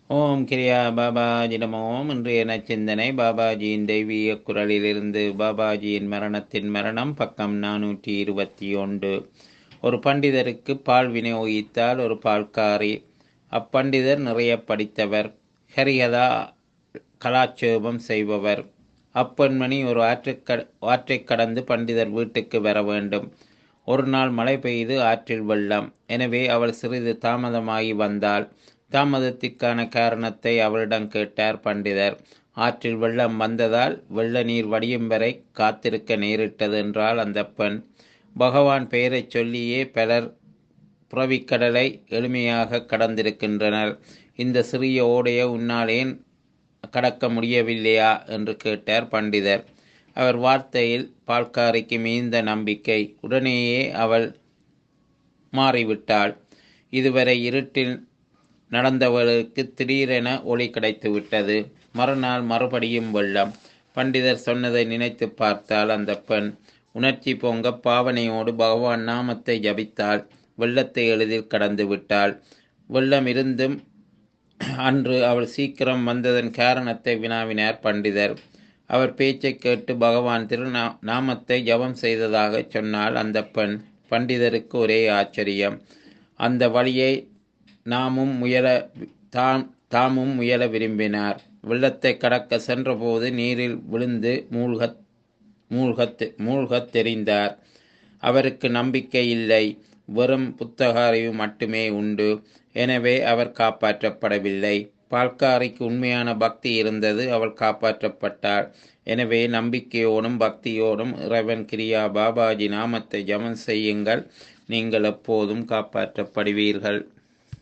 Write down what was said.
ஓம் கிரியா பாபாஜி நமோம் இன்றைய நச்சிந்தனை பாபாஜியின் தெய்வீக குரலிலிருந்து பாபாஜியின் மரணத்தின் மரணம் பக்கம் நானூற்றி இருபத்தி ஒன்று ஒரு பண்டிதருக்கு பால் விநியோகித்தால் ஒரு பால்காரி அப்பண்டிதர் நிறைய படித்தவர் ஹரிகதா கலாட்சேபம் செய்பவர் அப்பெண்மணி ஒரு ஆற்றைக் ஆற்றைக் கடந்து பண்டிதர் வீட்டுக்கு வர வேண்டும் ஒரு நாள் மழை பெய்து ஆற்றில் வெள்ளம் எனவே அவள் சிறிது தாமதமாகி வந்தாள் தாமதத்திற்கான காரணத்தை அவளிடம் கேட்டார் பண்டிதர் ஆற்றில் வெள்ளம் வந்ததால் வெள்ள நீர் வடியும் வரை காத்திருக்க நேரிட்டது என்றால் அந்த பெண் பகவான் பெயரைச் சொல்லியே பலர் புறவிக்கடலை எளிமையாக கடந்திருக்கின்றனர் இந்த சிறிய ஓடைய உன்னால் ஏன் கடக்க முடியவில்லையா என்று கேட்டார் பண்டிதர் அவர் வார்த்தையில் பால்காரிக்கு மிகுந்த நம்பிக்கை உடனேயே அவள் மாறிவிட்டாள் இதுவரை இருட்டில் நடந்தவளுக்கு திடீரென ஒளி கிடைத்து விட்டது மறுநாள் மறுபடியும் வெள்ளம் பண்டிதர் சொன்னதை நினைத்து பார்த்தால் அந்த பெண் உணர்ச்சி பொங்க பாவனையோடு பகவான் நாமத்தை ஜபித்தாள் வெள்ளத்தை எளிதில் கடந்து விட்டாள் வெள்ளம் இருந்தும் அன்று அவள் சீக்கிரம் வந்ததன் காரணத்தை வினாவினார் பண்டிதர் அவர் பேச்சை கேட்டு பகவான் திருநா நாமத்தை ஜபம் செய்ததாக சொன்னால் அந்த பெண் பண்டிதருக்கு ஒரே ஆச்சரியம் அந்த வழியை நாமும் முயல தாம் தாமும் முயல விரும்பினார் வெள்ளத்தை கடக்க சென்றபோது நீரில் விழுந்து மூழ்கத் மூழ்கத் மூழ்கத் தெரிந்தார் அவருக்கு நம்பிக்கை இல்லை வெறும் புத்தக அறிவு மட்டுமே உண்டு எனவே அவர் காப்பாற்றப்படவில்லை பால்காரிக்கு உண்மையான பக்தி இருந்தது அவள் காப்பாற்றப்பட்டாள் எனவே நம்பிக்கையோடும் பக்தியோடும் இறைவன் கிரியா பாபாஜி நாமத்தை ஜமன் செய்யுங்கள் நீங்கள் எப்போதும் காப்பாற்றப்படுவீர்கள்